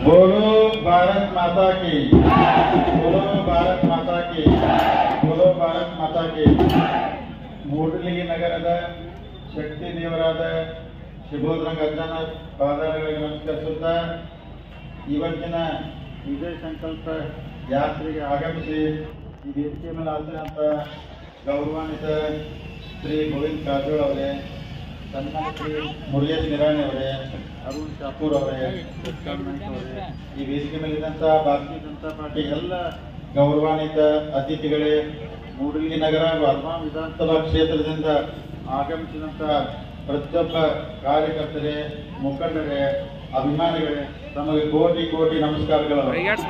बोलो भारत माता की बोलो ಭಾರತ್ ಮಾತಾ ಕಿ बोलो ಭಾರತ್ ಮಾತಾ ಕಿ ಮೂಡಲಿಗೆ ನಗರದ ಶಕ್ತಿ ದೇವರಾದ ಶಿಬೋದ್ರಂಗ ಅಜ್ಜನ ಪಾದಾರಗಳಿಗೆ ನಮಸ್ಕರಿಸುತ್ತಾ ಇವತ್ತಿನ ವಿಜಯ ಸಂಕಲ್ಪ ಯಾತ್ರೆಗೆ ಆಗಮಿಸಿ ಈ ವೇದಿಕೆ ಮೇಲೆ ಆಸಿದಂಥ ಗೌರವಾನ್ವಿತ ಶ್ರೀ ಗೋವಿಂದ್ ಕಾರಜೋಳ ಅವರೇ ಸನ್ಮಾನ ಶ್ರೀ ಮುರುಗೇಶ್ ನಿರಾಣಿ ಅವರೇ ಅರುಣ್ ಶಾಪೂರ್ ಅವರೇ ಕೃಷ್ಣ ನಾಯ್ಕ ಅವರೇ ಈ ವೇದಿಕೆ ಮೇಲಿದ್ದಂಥ ಭಾರತೀಯ ಜನತಾ ಪಾರ್ಟಿ ಎಲ್ಲ ಗೌರವಾನ್ವಿತ ಅತಿಥಿಗಳೇ ಮೂಡಲಗಿ ನಗರ ವರ್ಮಾ ವಿಧಾನಸಭಾ ಕ್ಷೇತ್ರದಿಂದ ಆಗಮಿಸಿದಂಥ ಪ್ರತಿಯೊಬ್ಬ ಕಾರ್ಯಕರ್ತರೇ ಮುಖಂಡರೇ ಅಭಿಮಾನಿಗಳೇ ತಮಗೆ ಕೋಟಿ ಕೋಟಿ ನಮಸ್ಕಾರಗಳು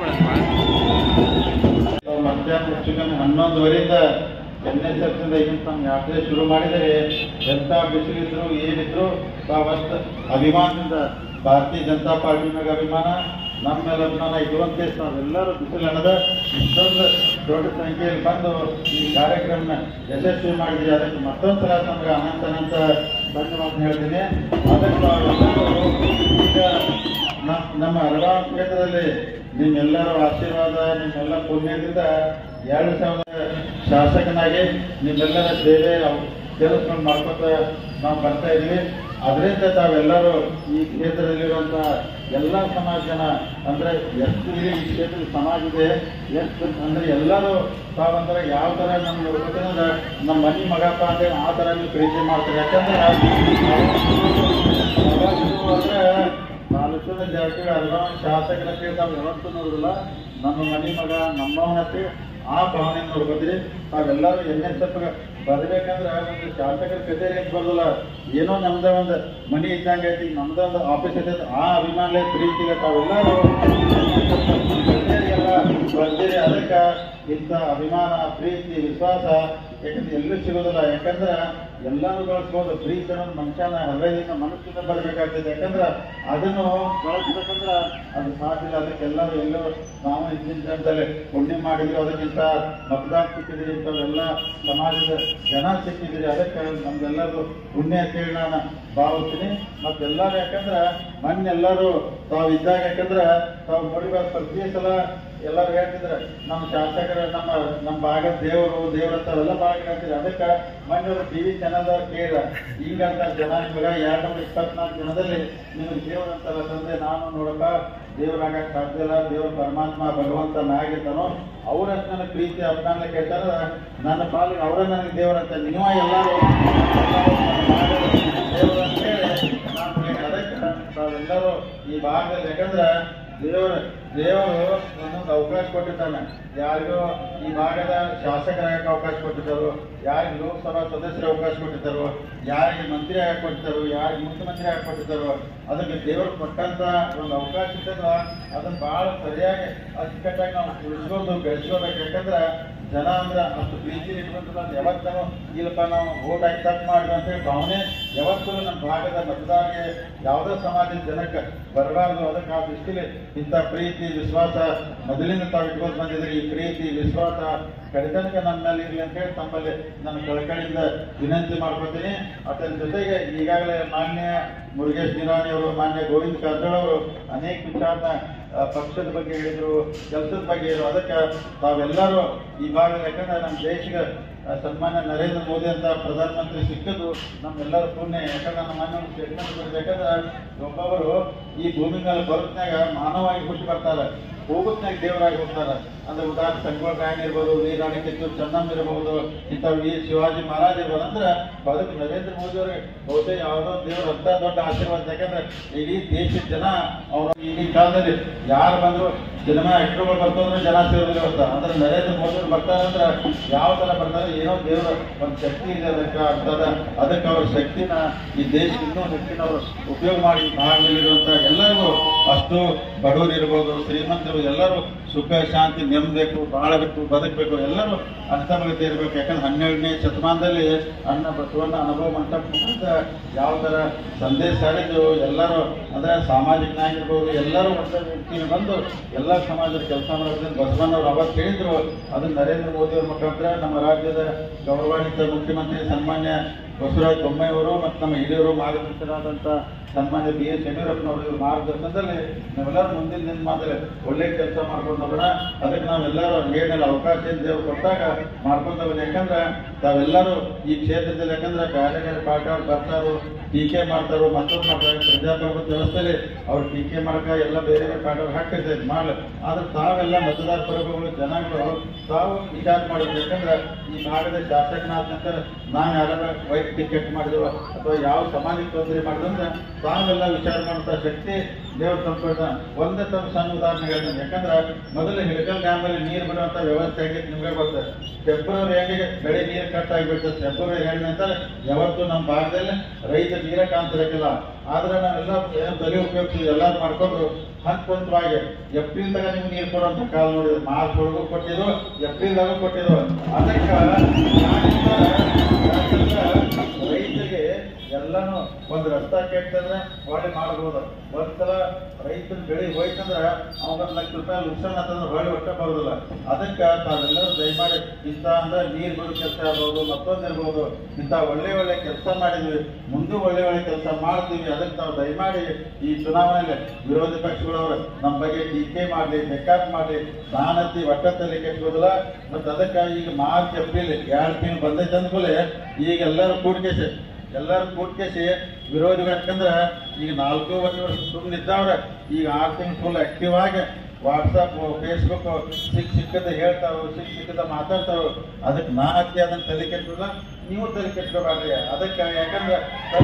ತಾವು ಮಧ್ಯಾಹ್ನ ಹೆಚ್ಚು ಕಮ್ಮಿ ಹನ್ನೊಂದುವರೆಯಿಂದ ಎನ್ ಎಸ್ ಎಸ್ ಇಂದ ಏನು ತಮ್ಮ ಯಾತ್ರೆ ಶುರು ಮಾಡಿದರೆ ಎಂಥ ಬಿಸಿಲಿದ್ರು ಏನಿದ್ರು ತಾವಷ್ಟು ಅಭಿಮಾನದಿಂದ ಭಾರತೀಯ ಜನತಾ ಪಾರ್ಟಿ ಮ್ಯಾಗ ಅಭಿಮಾನ ನಮ್ಮ ಮೇಲೆ ಅಭಿಮಾನ ಇರುವಂತೆ ತಾವೆಲ್ಲರೂ ಬಿಸಿಲನ್ನದ ಇಷ್ಟೊಂದು ದೊಡ್ಡ ಸಂಖ್ಯೆಯಲ್ಲಿ ಬಂದು ಈ ಕಾರ್ಯಕ್ರಮನ ಯಶಸ್ವಿ ಮಾಡಿದ್ರಿ ಅದಕ್ಕೆ ಮತ್ತೊಂದು ಸಲ ತಮಗೆ ಅನಂತ ಅನಂತ ಧನ್ಯವಾದ ಹೇಳ್ತೀನಿ ಅದಕ್ಕೆ ತಾವೆಲ್ಲರೂ ಈಗ ನ- ನಮ್ಮ ಅರಬಾನ್ ಕ್ಷೇತ್ರದಲ್ಲಿ ನಿಮ್ಮೆಲ್ಲರ ಆಶೀರ್ವಾದ ನಿಮ್ಮೆಲ್ಲ ಪುಣ್ಯದಿಂದ ಎರಡು ಸಾವಿರದ ಶಾಸಕನಾಗಿ ನಿಮ್ಮೆಲ್ಲರ ಸೇವೆ ಕೆಲಸಗಳು ಮಾಡ್ಕೊತ ನಾವು ಬರ್ತಾ ಇದೀವಿ ಅದರಿಂದ ತಾವೆಲ್ಲರೂ ಈ ಕ್ಷೇತ್ರದಲ್ಲಿರುವಂಥ ಎಲ್ಲ ಸಮಾಜ ಜನ ಅಂದ್ರೆ ಎಷ್ಟು ಇಲ್ಲಿ ಈ ಕ್ಷೇತ್ರದ ಸಮಾಜ ಇದೆ ಎಷ್ಟು ಅಂದ್ರೆ ಎಲ್ಲರೂ ತಾವಂದ್ರೆ ಯಾವ ಥರ ನಮ್ಮ ನೋಡ್ಬೇಕಂದ್ರೆ ನಮ್ಮ ಮನೆ ಮಗಪ್ಪ ಅಂತೇಳಿ ಆ ಥರ ನೀವು ಪ್ರೀತಿ ಮಾಡ್ತಾರೆ ಯಾಕಂದ್ರೆ ಅಂದ್ರೆ ತಾಲೂಕಿನ ಜಾತಿಗೆ ಅಲ್ವಾ ಶಾಸಕರಕ್ಕೆ ತಾವು ಯಾವತ್ತೂ ನೋಡಿಲ್ಲ ನಮ್ಮ ಮನೆ ಮಗ ನಮ್ಮವನತ್ತೆ ಆ ಭಾವನೆ ನೋಡ್ಬೋದ್ರಿ ತಾವೆಲ್ಲರೂ ಎನ್ ಎಸ್ ಎಫ್ ಬರ್ಬೇಕಂದ್ರೆ ಒಂದು ಶಾಸಕರ ಕಚೇರಿ ಅಂತ ಬರೋದಿಲ್ಲ ಏನೋ ನಮ್ದ ಒಂದು ಮನಿ ಇದ್ದಂಗೆ ಐತಿ ನಮ್ದ ಒಂದು ಆಫೀಸ್ ಐತೆ ಆ ಅಭಿಮಾನ ಪ್ರೀತಿಗೆ ತಾವೆಲ್ಲರೂ ಕಚೇರಿ ಎಲ್ಲ ಬರ್ತೀರಿ ಅದಕ್ಕೆ ಇಂಥ ಅಭಿಮಾನ ಪ್ರೀತಿ ವಿಶ್ವಾಸ ಯಾಕಂದ್ರೆ ಎಲ್ಲೂ ಸಿಗೋದಿಲ್ಲ ಯಾಕಂದ್ರೆ ಎಲ್ಲಾನು ಗಳಿಸ್ಬೋದು ಪ್ರೀತಿ ಅನ್ನೋದು ಮನುಷ್ಯನ ಹೃದಯದಿಂದ ಮನಸ್ಸಿಂದ ಬರಬೇಕಾಗ್ತದೆ ಯಾಕಂದ್ರೆ ಅದನ್ನು ಗಳಿಸ್ಬೇಕಂದ್ರೆ ಅದು ಸಾಧ್ಯ ಇಲ್ಲ ಅದಕ್ಕೆ ಎಲ್ಲರೂ ಎಲ್ಲೋ ನಾವು ಹಿಂದಿನ ಜನದಲ್ಲಿ ಪುಣ್ಯ ಮಾಡಿದ್ರು ಅದಕ್ಕಿಂತ ಮತದಾನ ಸಿಕ್ಕಿದ್ರಿ ಇಂಥವೆಲ್ಲ ಸಮಾಜದ ಜನ ಸಿಕ್ಕಿದ್ರಿ ಅದಕ್ಕೆ ನಮ್ಗೆಲ್ಲರೂ ಪುಣ್ಯ ಅಂತೇಳಿ ನಾನು ಭಾವಿಸ್ತೀನಿ ಮತ್ತೆಲ್ಲರೂ ಯಾಕಂದ್ರೆ ಮೊನ್ನೆಲ್ಲರೂ ತಾವು ಇದ್ದಾಗ ಯಾಕಂದ್ರೆ ತಾವು ನೋಡಿವಾಗ ಪ್ರತಿ ಸಲ ಎಲ್ಲರೂ ಹೇಳ್ತಿದ್ರೆ ನಮ್ಮ ಶಾಸಕರ ನಮ್ಮ ನಮ್ಮ ಭಾಗದ ದೇವರು ದೇವ್ರ ಅಂತಾರೆಲ್ಲ ಭಾಳ ಹೇಳ್ತಿದ್ರು ಅದಕ್ಕೆ ಮೊನ್ನೆ ಟಿ ವಿ ಚಾನಲ್ದವ್ರು ಕೇಳ ಈಗಂತ ಜನ ನಿಮಗೆ ಎರಡು ನೂರ ಇಪ್ಪತ್ನಾಲ್ಕು ಜನದಲ್ಲಿ ನಿಮಗೆ ದೇವ್ರ ಅಂತಾರ ತಂದೆ ನಾನು ನೋಡಪ್ಪ ದೇವರಾಗಕ್ಕೆ ಸಾಧ್ಯ ಇಲ್ಲ ದೇವ್ರ ಪರಮಾತ್ಮ ಭಗವಂತ ಮ್ಯಾಗಿರ್ತಾನೋ ಅವ್ರಷ್ಟು ನನಗೆ ಪ್ರೀತಿ ಅಭಿಮಾನ ಕೇಳ್ತಾರ ನನ್ನ ಪಾಲಿಗೆ ಅವರ ನನಗೆ ದೇವರಂತ ನೀವ ಎಲ್ಲರೂ ದೇವರು ಅಂತೇಳಿ ನಾನು ಹೇಳಿ ಅದಕ್ಕೆ ತಾವೆಲ್ಲರೂ ಈ ಭಾಗದಲ್ಲಿ ಯಾಕಂದ್ರೆ ದೇವರು ದೇವರು ಒಂದೊಂದು ಅವಕಾಶ ಕೊಟ್ಟಿದ್ದಾನೆ ಯಾರಿಗೋ ಈ ಭಾಗದ ಶಾಸಕರಾಗಕ್ಕೆ ಅವಕಾಶ ಕೊಟ್ಟಿದ್ದರು ಯಾರಿಗೆ ಲೋಕಸಭಾ ಸದಸ್ಯರ ಅವಕಾಶ ಕೊಟ್ಟಿದ್ದರು ಯಾರಿಗೆ ಮಂತ್ರಿ ಆಗಿ ಕೊಟ್ಟಿದ್ದರು ಯಾರಿಗೆ ಮುಖ್ಯಮಂತ್ರಿ ಆಗಿ ಕೊಟ್ಟಿದ್ದರು ಅದಕ್ಕೆ ದೇವರು ಕೊಟ್ಟಂತ ಒಂದು ಅವಕಾಶ ಇದ್ದಲ್ಲ ಅದನ್ನ ಬಹಳ ಸರಿಯಾಗಿ ಅಚ್ಚುಕಟ್ಟಾಗಿ ನಾವು ಉಳಿಸ್ಕೊಂಡು ಬೆಳೆಸ್ಕೋಬೇಕು ಯಾಕಂದ್ರೆ ಜನ ಅಂದ್ರೆ ಅಷ್ಟು ಪ್ರೀತಿ ಇಟ್ಕೊಂಡ್ರೆ ಅದು ಯಾವತ್ತೂ ಇಲ್ಲಪ್ಪ ನಾವು ಓಟ್ ಹಾಕಿ ತಪ್ಪು ಮಾಡಿದ್ವಿ ಅಂತೇಳಿ ಭಾವನೆ ಯಾವತ್ತೂ ನಮ್ಮ ಭಾಗದ ಮತದಾರರಿಗೆ ಯಾವುದೇ ಸಮಾಜದ ಜನಕ್ಕೆ ಬರಬಾರ್ದು ಅದಕ್ಕೆ ಆ ದೃಷ್ಟಿಲಿ ಇಂಥ ಪ್ರೀತಿ ವಿಶ್ವಾಸ ಮೊದಲಿಂದ ತಾವು ಇಟ್ಕೊಂಡು ಬಂದಿದ್ರೆ ಈ ಪ್ರೀತಿ ವಿಶ್ವಾಸ ಕಡಿತನಕ ನಮ್ಮ ಮೇಲೆ ಇರಲಿ ಅಂತ ಹೇಳಿ ತಮ್ಮಲ್ಲಿ ನಾನು ಕಳಕಳಿಯಿಂದ ವಿನಂತಿ ಮಾಡ್ಕೊತೀನಿ ಅದರ ಜೊತೆಗೆ ಈಗಾಗಲೇ ಮಾನ್ಯ ಮುರುಗೇಶ್ ನಿರಾಣಿ ಅವರು ಮಾನ್ಯ ಗೋವಿಂದ ಕಾರಜೋಳ ಅವರು ಅನೇಕ ವಿಚಾರನ ಆ, ಪಕ್ಷದ ಬಗ್ಗೆ ಹೇಳಿದ್ರು ಕೆಲಸದ ಬಗ್ಗೆ ಹೇಳಿದ್ರು ಅದಕ್ಕೆ ತಾವೆಲ್ಲರೂ ಈ ಭಾಗದ ಯಾಕಂದ್ರೆ ನಮ್ಮ ದೇಶಕ್ಕೆ ಆ, ಸನ್ಮಾನ್ಯ ನರೇಂದ್ರ ಮೋದಿ ಅಂತ ಪ್ರಧಾನಮಂತ್ರಿ ಸಿಕ್ಕದು ನಮ್ಮೆಲ್ಲರ ಪುಣ್ಯ ಯಾಕಂದ್ರೆ ನಮ್ಮ ಮನೆ ಒಂದು ಸ್ಟೇಟ್ಮೆಂಟ್ ಕೊಡ್ಬೇಕಂದ್ರೆ ಒಬ್ಬೊಬ್ಬರು ಈ ಭೂಮಿ ಮೇಲೆ ಬರೋತ್ನಾಗ ಮಾನವಾಗಿ ಹುಟ್ಟಿ ಬರ್ತಾರೆ ಹೋಗುತ್ನಾಗ ದೇವರಾಗಿ ಹೋಗ್ತಾರೆ ಅಂದ್ರೆ ಉದಾಹರಣೆ ಸಂಗೊಳ್ಳ ರಾಯಣ್ಣ ಇರ್ಬೋದು ವೀರಾಣಿ ಕಿತ್ತೂರು ಚೆನ್ನಮ್ಮ ಇರ್ಬೋದು ಇಂಥ ವೀರ್ ಶಿವಾಜಿ ಮಹಾರಾಜ್ ಇರ್ಬೋದು ಅಂದ್ರೆ ಬದುಕು ನರೇಂದ್ರ ಮೋದಿ ಅವರಿಗೆ ಬಹುತೇಕ ಯಾವುದೋ ದೇವರ ಅಂತ ದೊಡ್ಡ ಆಶೀರ್ವಾದ ಯಾಕಂದ್ರೆ ಇಡೀ ದೇಶದ ಜನ ಅವ್ರ ಈಗಿನ ಕಾಲದಲ್ಲಿ ಯಾರು ಬಂದ್ರು ಸಿನಿಮಾ ಆಕ್ಟರ್ಗಳು ಬರ್ತಂದ್ರೆ ಜನ ಸೇರೋದಿಲ್ಲ ಬರ್ತಾರೆ ಅಂದ್ರೆ ನರೇಂದ್ರ ಮೋದಿ ಅವರು ಬರ್ತಾರೆ ಅಂದ್ರೆ ಯಾವ ತರ ಬರ್ತಾರೆ ಏನೋ ದೇವರ ಒಂದು ಶಕ್ತಿ ಇದೆ ಅದಕ್ಕೆ ಅಂತದ ಅದಕ್ಕೆ ಅವ್ರ ಶಕ್ತಿನ ಈ ದೇಶಕ್ಕೆ ಇನ್ನೂ ಹೆಚ್ಚಿನ ಅವರು ಉಪಯೋಗ ಮಾಡಿ ಭಾಗದಲ್ಲಿರುವಂತ ಎಲ್ಲರಿಗೂ ಅಷ್ಟು ಬಡವರು ಇರ್ಬೋದು ಶ್ರೀಮಂತರು ಎಲ್ಲರೂ ಸುಖ ಶಾಂತಿ ನೆಮ್ಮಬೇಕು ಬಾಳಬೇಕು ಬದುಕಬೇಕು ಎಲ್ಲರೂ ಅರ್ಥಮಗತಿ ಇರಬೇಕು ಯಾಕಂದ್ರೆ ಹನ್ನೆರಡನೇ ಶತಮಾನದಲ್ಲಿ ಅನ್ನ ಬಸವಣ್ಣ ಅನುಭವ ಮಂಟಪದಿಂದ ಯಾವ ತರ ಸಂದೇಶ ಸಾರಿದ್ದು ಎಲ್ಲರೂ ಅಂದ್ರೆ ಸಾಮಾಜಿಕ ನ್ಯಾಯ ಇರ್ಬೋದು ಎಲ್ಲರೂ ಒಂದೇ ವ್ಯಕ್ತಿಗೆ ಬಂದು ಎಲ್ಲ ಸಮಾಜದ ಕೆಲಸ ಮಾಡೋದ್ರಿಂದ ಬಸವಣ್ಣವ್ರು ಅವತ್ತು ಹೇಳಿದ್ರು ಅದನ್ನ ನರೇಂದ್ರ ಮೋದಿ ಅವ್ರ ಮುಖಾಂತರ ನಮ್ಮ ರಾಜ್ಯದ ಗೌರವಾನ್ವಿತ ಮುಖ್ಯಮಂತ್ರಿ ಸನ್ಮಾನ್ಯ ಬಸವರಾಜ ಬೊಮ್ಮಾಯಿ ಅವರು ಮತ್ತು ನಮ್ಮ ಹಿರಿಯರು ಮಾರ್ಗದರ್ಶಕರಾದಂಥ ಸನ್ಮಾನ್ಯ ಬಿ ಎಸ್ ಯಡಿಯೂರಪ್ಪನವರ ಮಾರ್ಗದರ್ಶನದಲ್ಲಿ ನಾವೆಲ್ಲರೂ ಮುಂದಿನ ದಿನ ಮಾತ್ರ ಒಳ್ಳೆ ಕೆಲಸ ಮಾಡ್ಕೊಂಡು ಹೋಗೋಣ ಅದಕ್ಕೆ ನಾವೆಲ್ಲರೂ ಏನೆಲ್ಲ ಅವಕಾಶ ಏನ್ ದೇವ್ರು ಕೊಟ್ಟಾಗ ಮಾಡ್ಕೊಂಡು ಹೋಗೋದು ಯಾಕಂದ್ರೆ ತಾವೆಲ್ಲರೂ ಈ ಕ್ಷೇತ್ರದಲ್ಲಿ ಯಾಕಂದ್ರೆ ಬೇರೆ ಬೇರೆ ಪಾರ್ಟಿ ಅವ್ರು ಬರ್ತಾರೋ ಟೀಕೆ ಮಾಡ್ತಾರೋ ಮತ್ತೊಂದು ಮಾಡ್ತಾರೆ ಪ್ರಜಾಪ್ರಭುತ್ವ ವ್ಯವಸ್ಥೆಯಲ್ಲಿ ಅವ್ರು ಟೀಕೆ ಮಾಡಕ ಎಲ್ಲ ಬೇರೆ ಬೇರೆ ಪಾರ್ಟಿ ಅವ್ರು ಹಾಕ್ತಿರ್ತಾರೆ ಮಾಡಲಿ ಆದ್ರೆ ತಾವೆಲ್ಲ ಮತದಾರ ಪ್ರಭುಗಳು ಜನಗಳು ತಾವು ವಿಚಾರ ಮಾಡಬೇಕು ಯಾಕಂದ್ರೆ ಈ ಭಾಗದ ಶಾಸಕನಾದ ನಂತರ ನಾನು ಯಾರ ವೈಟ್ ಟಿಕೆಟ್ ಮಾಡಿದ್ರು ಅಥವಾ ಯಾವ ಸಮಾಜಕ್ಕೆ ತೊಂದರೆ ಮಾಡಿದ್ರೆ ತಾವೆಲ್ಲ ವಿಚಾರ ಮಾಡುವಂತ ಶಕ್ತಿ ದೇವ್ರ ತಂದ್ಕೊಳ್ತ ಒಂದೇ ತಮ್ಮ ಸಣ್ಣ ಉದಾಹರಣೆ ಹೇಳ್ತೇನೆ ಯಾಕಂದ್ರೆ ಮೊದಲು ಹಿಳಕಲ್ ಡ್ಯಾಮಲ್ಲಿ ನೀರು ಬಿಡುವಂತ ವ್ಯವಸ್ಥೆ ಆಗಿತ್ತು ನಿಮ್ಗೆ ಗೊತ್ತದೆ ಫೆಬ್ರವರಿ ಎಂಡಿಗೆ ಬೆಳೆ ನೀರು ಕಟ್ ಆಗಿಬಿಡ್ತದೆ ಫೆಬ್ರವರಿ ಎಂಡ್ ನಂತರ ಯಾವತ್ತು ನಮ್ಮ ಭಾಗದಲ್ಲಿ ರೈತ ನೀರ ಕಾಣ್ತಿರಕ್ಕಿಲ್ಲ ಆದ್ರೆ ನಾವೆಲ್ಲ ಏನು ತಲೆ ಉಪಯೋಗಿಸಿ ಎಲ್ಲಾರು ಮಾಡ್ಕೊಂಡು ಹಂತ ಹಂತವಾಗಿ ಏಪ್ರಿಲ್ ತಗ ನಿಮ್ಗೆ ನೀರು ಕೊಡುವಂತ ಕಾಲ ನೋಡಿದ್ರು ಮಾರ್ಚ್ ಒಳಗೂ ಕೊಟ್ಟಿದ್ರು ಏಪ್ರಿಲ್ದಾಗೂ ಕೊಟ್ಟಿದ್ರು ಅದಕ್ಕೆ ಯಾಕಂದ್ರೆ ರೈತರಿಗೆ ಎಲ್ಲಾನು ಒಂದು ರಸ್ತೆ ಕೆಟ್ಟಂದ್ರೆ ಹೊಳ್ಳಿ ಮಾಡ್ಬೋದು ಒಂದ್ಸಲ ರೈತನ ಬೆಳೆ ಹೋಯ್ತಂದ್ರ ಅವಾಗ ಲಕ್ಷ ರೂಪಾಯಿ ನುಕ್ಸಾನ್ ಅಂತಂದ್ರೆ ಹೊಳ್ಳಿ ಒಟ್ಟ ಬರೋದಿಲ್ಲ ಅದಕ್ಕೆ ತಾವೆಲ್ಲರೂ ದಯಮಾಡಿ ಇಂಥ ಅಂದ್ರೆ ನೀರ್ ಬಿಡೋ ಕೆಲಸ ಇರ್ಬೋದು ಮತ್ತೊಂದು ಇರ್ಬೋದು ಇಂಥ ಒಳ್ಳೆ ಒಳ್ಳೆ ಕೆಲಸ ಮಾಡಿದ್ವಿ ಮುಂದೆ ಒಳ್ಳೆ ಒಳ್ಳೆ ಕೆಲಸ ಮಾಡ್ತೀವಿ ಅದಕ್ಕೆ ನಾವು ದಯಮಾಡಿ ಈ ಚುನಾವಣೆಯಲ್ಲಿ ವಿರೋಧಿ ಪಕ್ಷಗಳವರು ನಮ್ಮ ಬಗ್ಗೆ ಟೀಕೆ ಮಾಡಲಿ ಬೇಕಾದ್ ಮಾಡಲಿ ನಾನಂತಿ ಒಟ್ಟತ್ತಲ್ಲಿ ಕೆಟ್ಟೋದಿಲ್ಲ ಮತ್ತೆ ಅದಕ್ಕೆ ಈಗ ಮಾರ್ಚ್ ಏಪ್ರಿಲ್ ಎರಡು ತಿಂಗಳು ಬಂದೈತೆ ಅಂದ್ಮೇಲೆ ಈಗ ಎಲ್ಲರೂ ಕೂಡ್ಕೇಸಿ ಎಲ್ಲರೂ ಕೂಡ್ಕೇಸಿ ವಿರೋಧಿಗಳು ಯಾಕಂದ್ರೆ ಈಗ ನಾಲ್ಕೂವರೆ ವರ್ಷ ಸುಮ್ಮನೆ ಇದ್ದವ್ರೆ ಈಗ ಆರು ತಿಂಗಳು ಫುಲ್ ಆಕ್ಟಿವ್ ಆಗಿ ವಾಟ್ಸಪ್ ಫೇಸ್ಬುಕ್ ಸಿಕ್ ಸಿಕ್ಕದ ಹೇಳ್ತಾರೋ ಸಿಕ್ ಸಿಕ್ಕದ ಮಾತಾಡ್ತಾರೋ ಅದಕ್ಕೆ ನಾ ಹತ್ತಿ ಅದನ್ನ ತಲೆ ಕೆಟ್ಟಿಲ್ಲ ನೀವು ತಲೆ ಕೆಟ್ಕೋಬೇಡ್ರಿ ಅದಕ್ಕೆ ಯಾಕಂದ್ರೆ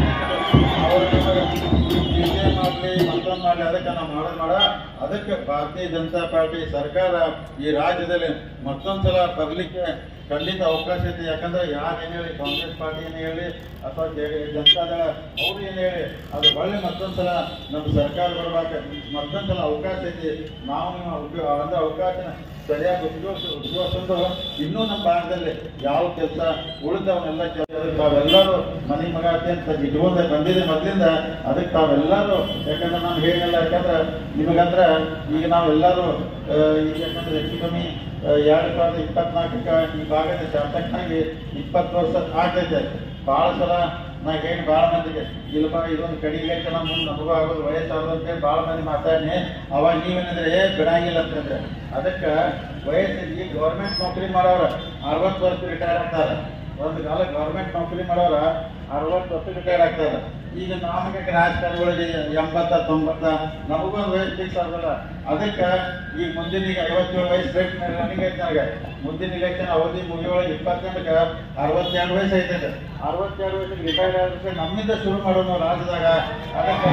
ಮಾಡಲಿ ಮತ್ತೊಂದು ಮಾಡಲಿ ಅದಕ್ಕೆ ನಾವು ಮಾಡೋದು ಮಾಡ ಅದಕ್ಕೆ ಭಾರತೀಯ ಜನತಾ ಪಾರ್ಟಿ ಸರ್ಕಾರ ಈ ರಾಜ್ಯದಲ್ಲಿ ಮತ್ತೊಂದ್ಸಲ ಬರ್ಲಿಕ್ಕೆ ಖಂಡಿತ ಅವಕಾಶ ಐತಿ ಯಾಕಂದ್ರೆ ಯಾರು ಏನ್ ಹೇಳಿ ಕಾಂಗ್ರೆಸ್ ಪಾರ್ಟಿ ಏನ್ ಹೇಳಿ ಅಥವಾ ಜೆ- ಜನತಾದಳ ಅವ್ರು ಏನ್ ಹೇಳಿ ಅದು ಒಳ್ಳೆ ಮತ್ತೊಂದ್ಸಲ ನಮ್ಮ ಸರ್ಕಾರ ಬರ್ಬೇಕು ಮತ್ತೊಂದ್ಸಲ ಅವಕಾಶ ಐತಿ ನಾವು ನಿಮ್ಮ ಉಪಯೋಗ ಅಂದ್ರೆ ಅವಕಾಶನ ಸರಿಯಾಗಿ ಉಪಯೋಗಿಸ್ ಉಪಯೋಗಿಸ್ಕೊಂಡು ಇನ್ನೂ ನಮ್ಮ ಭಾಗದಲ್ಲಿ ಯಾವ ಕೆಲಸ ಉಳಿದವನ್ನೆಲ್ಲ ಕೆಲಸ ತಾವೆಲ್ಲರೂ ಮನೆ ಮಗ ಅಂತ ಇಟ್ಕೊಂಡೆ ಬಂದಿದೆ ಮೊದಲಿಂದ ಅದಕ್ಕೆ ತಾವೆಲ್ಲರೂ ಯಾಕಂದ್ರೆ ನಾನು ಹೇಳಿಲ್ಲ ಯಾಕಂದ್ರೆ ನಿಮಗಂದ್ರೆ ಈಗ ನಾವೆಲ್ಲರೂ ಆ, ಈಗ ಯಾಕಂದ್ರೆ ಹೆಚ್ಚು ಕಮ್ಮಿ ಆ, ಎರಡು ಸಾವಿರದ ಇಪ್ಪತ್ನಾಲ್ಕಕ್ಕೆ ಈ ಭಾಗದ ಶಾಸಕನಾಗಿ ಇಪ್ಪತ್ತು ವರ್ಷ ಆಗ್ತೈತೆ ಭಾಳ ಸಲ ನಾ ಹೇಳಿ ಭಾಳ ಮಂದಿಗೆ ಇಲ್ಲಪ್ಪ ಇದೊಂದು ಕಡಿ ಇಲೆಕ್ಷನ್ ಮುಂದೆ ನಮಗೂ ಆಗೋದು ವಯಸ್ಸಾಗೋದು ಅಂತೇಳಿ ಭಾಳ ಮಂದಿ ಮಾತಾಡಿ ಅವಾಗ ನೀವೇನಂದ್ರೆ ಏ ಬಿಡಂಗಿಲ್ಲ ಅಂತಂದ್ರೆ ಅದಕ್ಕೆ ವಯಸ್ಸು ಈ ಗೌರ್ಮೆಂಟ್ ನೌಕರಿ ಮಾಡೋರು ಅರವತ್ತು ವರ್ಷ ರಿಟೈರ್ ಆಗ್ತಾರೆ ಒಂದು ಕಾಲ ಗೌರ್ಮೆಂಟ್ ನೌಕರಿ ಮಾಡೋರ ಅರವತ್ತು ವರ್ಷ ರಿಟೈರ್ ಆಗ್ತಾರೆ ಈಗ ನಮಗೆ ರಾಜಕಾರಣಿಗಳಿಗೆ ಎಂಬತ್ತ ತೊಂಬತ್ತ ನಮಗೊಂದು ವಯಸ್ಸು ಫಿಕ್ಸ್ ಆಗೋಲ್ಲ ಅದಕ್ಕೆ ಈಗ ಮುಂದಿನ ಈಗ ಐವತ್ತೇಳು ವಯಸ್ಸು ರೇಟ್ ರನ್ನಿಂಗ್ ಐತೆ ನನಗೆ ಮುಂದಿನ ಇಲೆಕ್ಷನ್ ಅವಧಿ ಮುಗಿಯೊಳಗೆ ಇಪ್ಪತ್ತೆಂಟಕ್ಕೆ ಅರವತ್ತೆರಡು ವಯಸ್ಸು ಐತೆ ಅರವತ್ತೆರಡು ವಯಸ್ಸಿಗೆ ರಿಟೈರ್ ಆದ್ರೆ ನಮ್ಮಿಂದ ಶುರು ಮಾಡೋಣ ನಾವು ರಾಜ್ಯದಾಗ ಅದಕ್ಕೆ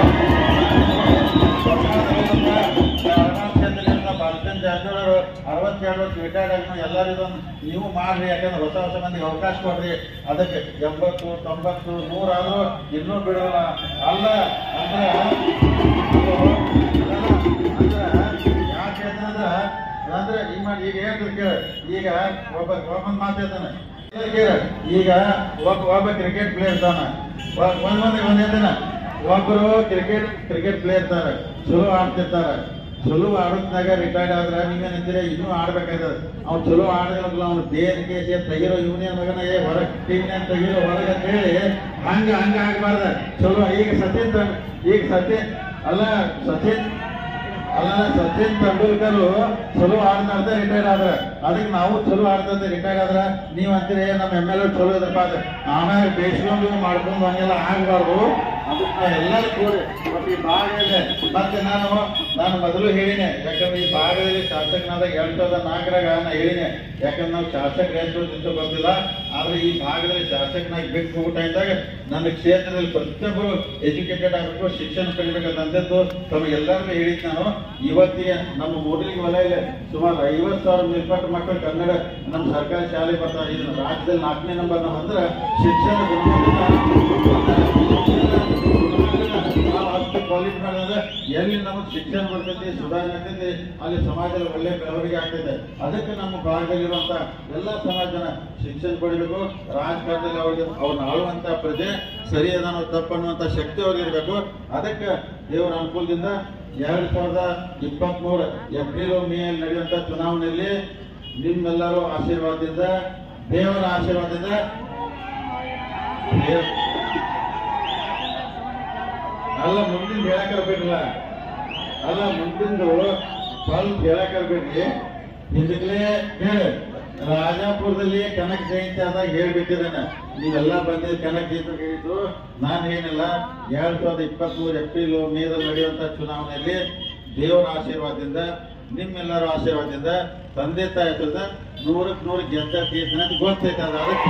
ಬಾಲಚಂದ್ರ ಜಾರಕಿಹೊಳಿ ಅರವತ್ತೆರಡು ವರ್ಷ ರಿಟೈರ್ಡ್ ಆಗಿ ಎಲ್ಲರೂ ಇದೊಂದು ನೀವು ಮಾಡ್ರಿ ಯಾಕಂದ್ರೆ ಹೊಸ ಹೊಸ ಮಂದಿಗೆ ಅವಕಾಶ ಕೊಡ್ರಿ ಅದಕ್ಕೆ ಎಂಬತ್ತು ತೊಂಬತ್ತು ನೂರಾದ್ರೂ ಇನ್ನೂ ಬಿಡೋಲ್ಲ ಅಲ್ಲ ಅಂದ್ರೆ ಯಾಕೆ ಅಂತಂದ್ರೆ ಅಂದ್ರೆ ಈಗ ಮಾಡಿ ಈಗ ಹೇಳ್ತಾರೆ ಕೇಳ ಈಗ ಒಬ್ಬ ಒಬ್ಬನ್ ಮಾತು ಹೇಳ್ತಾನೆ ಕೇಳ, ಈಗ ಒಬ್ಬ ಒಬ್ಬ ಕ್ರಿಕೆಟ್ ಪ್ಲೇಯರ್ ಇರ್ತಾನ ಒಂದ್ ಮಂದಿ ಒಂದ್ ಹೇಳ್ತಾನ ಒಬ್ಬರು ಕ್ರಿಕೆಟ್ ಕ್ರಿಕೆಟ್ ಪ್ಲೇಯರ್ ಇರ್ತಾರೆ ಚಲೋ ಆಡ್ತಿರ್ತಾರೆ ಚಲೋ ಆಡೋದ್ನಾಗ ರಿಟೈರ್ಡ್ ಆದ್ರೆ ನೀವೇನಂತೀರ ಇನ್ನೂ ಆಡ್ಬೇಕಾಗ್ತದೆ ಅವ್ನು ಚಲೋ ಆಡಿದ್ರಲ್ಲ ಅವ್ನು ದೇಹಕ್ಕೆ ತೆಗಿರೋ ಯೂನಿಯನ್ ಮಗನ ಏ ಹೊರಗೆ ಟೀಮ್ನ ತೆಗಿರೋ ಹೊರಗೆ ಅಂತ ಹೇಳಿ ಹಂಗ ಹಂಗ ಆಗ್ಬಾರ್ದ ಚಲೋ ಈಗ ಸಚಿನ್ ತೆಂಡ್- ಈಗ ಸಚಿನ್ ಅಲ್ಲ ಸಚಿನ್ ಅಲ್ಲ ಸಚಿನ್ ತೆಂಡೂಲ್ಕರ್ ಚಲೋ ಆಡ್ತಾ ರಿಟೈರ್ಡ್ ಆದ್ರ ಅದಕ್ಕೆ ನಾವು ಚಲೋ ಆಡ್ತಂತ ರಿಟೈರ್ಡ್ ಆದ್ರ ನೀವ್ ಅಂತೀರಿ "ಏ, ನಮ್ಮ ಎಮ್ ಎಲ್ ಎ ಚಲೋ ಇದ್ರಪ್ಪ ಅದ ಆಮೇಲೆ ಬೇಯಿಸ್ಕೊಂಡು ಮಾಡ್ಕೊಂಡು ಹಂಗೆಲ್ಲ ಆಗ್ಬಾರ್ದು ಅದಕ್ಕೆ ನಾವು ಎಲ್ಲರೂ ಕೂಡಿ ಮತ್ತೆ ಈ ಭಾಗದಲ್ಲಿ ಮತ್ತೆ ನಾನು ನಾನು ಮೊದಲು ಹೇಳಿನೆ ಯಾಕಂದ್ರೆ ಈ ಭಾಗದಲ್ಲಿ ಶಾಸಕನಾದಾಗ ಎರಡ್ ಸಾವಿರದ ನಾಲ್ಕರಾಗ ನಾ ಹೇಳಿನೆ ಯಾಕಂದ್ರೆ ನಾವು ಶಾಸಕ ರೇಸ್ಬಿಟ್ಟು ಬಂದಿಲ್ಲ ಆದ್ರೆ ಈ ಭಾಗದಲ್ಲಿ ಶಾಸಕನಾಗಿ ಬಿಟ್ಟು ಹೋಗ್ತಾ ಇದ್ದಾಗ ನನ್ನ ಕ್ಷೇತ್ರದಲ್ಲಿ ಪ್ರತಿಯೊಬ್ಬರು ಎಜುಕೇಟೆಡ್ ಆಗಬೇಕು ಶಿಕ್ಷಣ ಪಡಿಬೇಕಂತ ಅಂದದ್ದು ತಮಗೆಲ್ಲರಿಗೂ ಹೇಳಿದ್ ನಾನು ಇವತ್ತಿಗೆ ನಮ್ಮ ಮೂಡಲಿಗೆ ವಲಯ ಸುಮಾರು ಐವತ್ತು ಸಾವಿರ ಮೇಲ್ಪಟ್ಟ ಮಕ್ಕಳು ಕನ್ನಡ ನಮ್ಮ ಸರ್ಕಾರಿ ಶಾಲೆ ಬರ್ತಾರೆ ಇದು ರಾಜ್ಯದಲ್ಲಿ ನಾಲ್ಕನೇ ನಂಬರ್ ನಾವು ಅಂದ್ರೆ ಶಿಕ್ಷಣ ನಾವು ಅಷ್ಟು ಕ್ವಾಲಿಟಿ ಮಾಡಿದ್ರೆ ಎಲ್ಲಿ ನಮಗೆ ಶಿಕ್ಷಣ ಬರ್ತೈತಿ ಸುಧಾರಣೆ ಆಗ್ತೈತಿ ಅಲ್ಲಿ ಸಮಾಜದಲ್ಲಿ ಒಳ್ಳೆ ಬೆಳವಣಿಗೆ ಆಗ್ತೈತೆ ಅದಕ್ಕೆ ನಮ್ಮ ಭಾಗದಲ್ಲಿರುವಂತ ಎಲ್ಲ ಸಮಾಜ ಜನ ಶಿಕ್ಷಣ ಪಡಿಬೇಕು ರಾಜಕಾರಣದಲ್ಲಿ ಅವ್ರಿಗೆ ಅವ್ರನ್ನ ಆಳುವಂತ ಪ್ರಜೆ ಸರಿ ಅದಾನೋ ತಪ್ಪನ್ನುವಂತ ಶಕ್ತಿ ಅವ್ರಿಗಿರ್ಬೇಕು ಅದಕ್ಕೆ ದೇವರ ಅನುಕೂಲದಿಂದ ಎರಡ್ ಸಾವಿರದ ಇಪ್ಪತ್ತ್ ಮೂರು ಏಪ್ರಿಲ್ ಮೇ ನಡೆಯುವಂತ ಚುನಾವಣೆಯಲ್ಲಿ ನಿಮ್ಮೆಲ್ಲರೂ ಆಶೀರ್ವಾದದಿಂದ ದೇವರ ಆಶೀರ್ವಾದದಿಂದ ದೇವ್- ಅಲ್ಲ ಮುಂದಿನ ಹೇಳಕ್ ಬರ್ಬೇಕಲ್ಲ ಅಲ್ಲ ಮುಂದಿಂದು ಸ್ವಲ್ಪ ಹೇಳಕ್ ಬರ್ಬೇಡ್ರಿ ಇದಕ್ಲೇ ಹೇಳಿ ರಾಜಾಪುರದಲ್ಲಿ ಕನಕ ಜಯಂತಿ ಆದಾಗ ಹೇಳ್ಬಿಟ್ಟಿದ್ದಾನೆ ನೀವೆಲ್ಲ ಬಂದಿದ್ದು ಕನಕ ಜಯಂತಿ ಹೇಳಿದ್ದು ನಾನು ಏನಿಲ್ಲ ಎರಡ್ ಸಾವಿರದ ಇಪ್ಪತ್ತ್ ಮೂರು ಏಪ್ರಿಲ್ ಮೇದಲ್ಲಿ ನಡೆಯುವಂತ ಚುನಾವಣೆಯಲ್ಲಿ ದೇವರ ಆಶೀರ್ವಾದದಿಂದ ನಿಮ್ಮೆಲ್ಲರ ಆಶೀರ್ವಾದದಿಂದ ತಂದೆ ತಾಯಿ ಹೆಸರದ ನೂರಕ್ಕೆ ನೂರು ಗೆದ್ದ ತೀರ್ಥ ಅಂತ ಗೊತ್ತೈತೆ ಅದು ಅದಕ್ಕೆ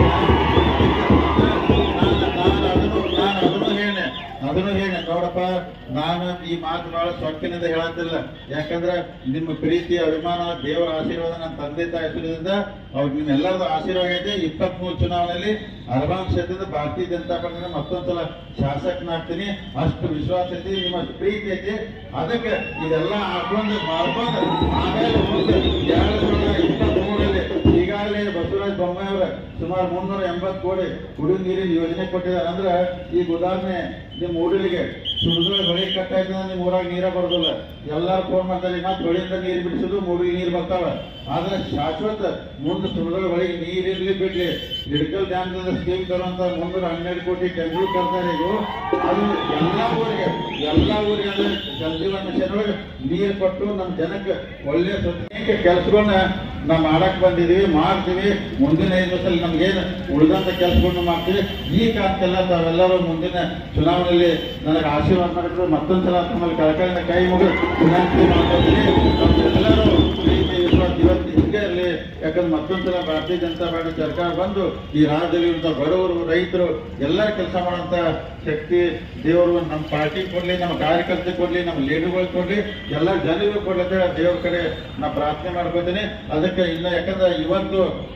ನಾನು ನಾನು ಅದನ್ನು ನಾನು ಅದನ್ನು ಹೇಳಿ ಅದನ್ನು ಹೇಳಿ ನೋಡಪ್ಪ ನಾನು ಈ ಮಾತು ಬಹಳ ಸೊಕ್ಕಿನಿಂದ ಹೇಳತ್ತಿಲ್ಲ ಯಾಕಂದ್ರೆ ನಿಮ್ಮ ಪ್ರೀತಿ ಅಭಿಮಾನ ದೇವರ ಆಶೀರ್ವಾದ ನನ್ನ ತಂದೆ ತಾಯಿ ಹೆಸರಿನಿಂದ ಅವ್ರಿಗೆ ನಿಮ್ಮೆಲ್ಲರದು ಆಶೀರ್ವಾದ ಐತೆ ಇಪ್ಪತ್ತ್ ಮೂರು ಚುನಾವಣೆಯಲ್ಲಿ ಅರಬಾನ್ ಕ್ಷೇತ್ರದ ಭಾರತೀಯ ಜನತಾ ಪಕ್ಷದ ಮತ್ತೊಂದ್ಸಲ ಶಾಸಕನಾಗ್ತೀನಿ ಅಷ್ಟು ವಿಶ್ವಾಸ ಐತಿ ನಿಮ್ಮ ಪ್ರೀತಿ ಐತಿ ಅದಕ್ಕೆ ಇದೆಲ್ಲ ಹಾಕೊಂಡು ಮಾಡ್ಕೊಂಡು ಆಮೇಲೆ ಮುಂದೆ ಎರಡು ಸಾವಿರದ ಇಪ್ಪತ್ತ್ ಮೂರರಲ್ಲಿ ಈಗಾಗಲೇ ಬಸವರಾಜ ಬೊಮ್ಮಾಯಿ ಅವರ ಸುಮಾರು ಮುನ್ನೂರ ಎಂಬತ್ತು ಕೋಟಿ ಕುಡಿಯುವ ನೀರಿನ ಯೋಜನೆ ಕೊಟ್ಟಿದ್ದಾರೆ ಅಂದ್ರೆ ಈಗ ಉದಾಹರಣೆ ನಿಮ್ಮ ಊರಿಗೆ ಸುರಿದ್ರೆ ಹೊಳೆ ಕಟ್ಟಾಯ್ತು ಅಂದ್ರೆ ನಿಮ್ಮ ಊರಾಗ ನೀರ ಬರೋದಿಲ್ಲ ಎಲ್ಲಾರು ಫೋನ್ ಮಾಡ್ತಾರೆ ಮತ್ತೆ ಹೊಳೆಯಿಂದ ನೀರು ಬಿಡಿಸೋದು ಮೂಡಿಗೆ ನೀರು ಬರ್ತಾವ ಆದ್ರೆ ಶಾಶ್ವತ ಮುಂದೆ ಸುರಿದ್ರೆ ಹೊಳೆಗೆ ನೀರಿರ್ಲಿ ಬಿಡ್ಲಿ ಹಿಡ್ಕಲ್ ಡ್ಯಾಮ್ದಿಂದ ಸ್ಕೀಮ್ ತರುವಂತ ಮುನ್ನೂರ ಹನ್ನೆರಡು ಕೋಟಿ ಟೆಂಗಳು ಕರ್ತಾರೆ ಇದು ಅದು ಎಲ್ಲಾ ಊರಿಗೆ ಎಲ್ಲಾ ಊರಿಗೆ ಅಂದ್ರೆ ಜಲಜೀವನ ಮಿಷನ್ ಒಳಗೆ ನೀರು ಕೊಟ್ಟು ನಮ್ಮ ಜನಕ್ಕೆ ಒಳ್ಳೆ ಅನೇಕ ಕೆಲಸಗಳನ್ನ ನಾವು ಮಾಡಕ್ ಬಂದಿದೀವಿ ಮಾಡ್ತೀವಿ ಮುಂದಿನ ಐದು ವರ್ಷದಲ್ಲಿ ನಮ್ಗೇನು ಉಳಿದಂತ ಕೆಲಸಗಳನ್ನ ಮಾಡ್ತೀವಿ ಈ ಕಾಲಕ್ಕೆಲ್ಲ ತಾವೆಲ್ಲರೂ ಮುಂದಿನ ಚುನಾವಣೆಯಲ್ಲಿ ನನಗೆ ಆಶೀರ್ವಾದ ಮಾಡಿದ್ರು ಮತ್ತೊಂದ್ಸಲ ತಮ್ಮಲ್ಲಿ ಕಳಕಳಿನ ಕೈ ಮುಗಿದು ವಿನಂತಿ ಮಾಡ್ಕೊತೀನಿ ನಮ್ಮೆಲ್ಲರೂ ಪ್ರೀತಿ ವಿಶ್ವಾಸ ಇವತ್ತು ಹಿಂಗೆ ಇರಲಿ ಯಾಕಂದ್ರೆ ಮತ್ತೊಂದ್ಸಲ ಭಾರತೀಯ ಜನತಾ ಪಾರ್ಟಿ ಸರ್ಕಾರ ಬಂದು ಈ ರಾಜ್ಯದಲ್ಲಿ ಇರುವಂತ ಬಡವರು ರೈತರು ಎಲ್ಲರ ಕೆಲಸ ಮಾಡುವಂತ ಶಕ್ತಿ ದೇವರು ನಮ್ಮ ಪಾರ್ಟಿ ಕೊಡ್ಲಿ ನಮ್ಮ ಕಾರ್ಯಕರ್ತರಿಗೆ ಕೊಡ್ಲಿ ನಮ್ಮ ಲೀಡರ್ಗಳಿಗೆ ಕೊಡ್ಲಿ ಎಲ್ಲ ಜನರಿಗೂ ಕೊಡ್ಲಿ ಅಂತ ಹೇಳಿ ದೇವ್ರ ಕಡೆ ನಾ ಪ್ರಾರ್ಥನೆ ಮಾಡ್ಕೊತೀನಿ ಅದಕ್ಕೆ ಇನ್ನು ಯಾಕಂದ್ರೆ ಇವತ್ತು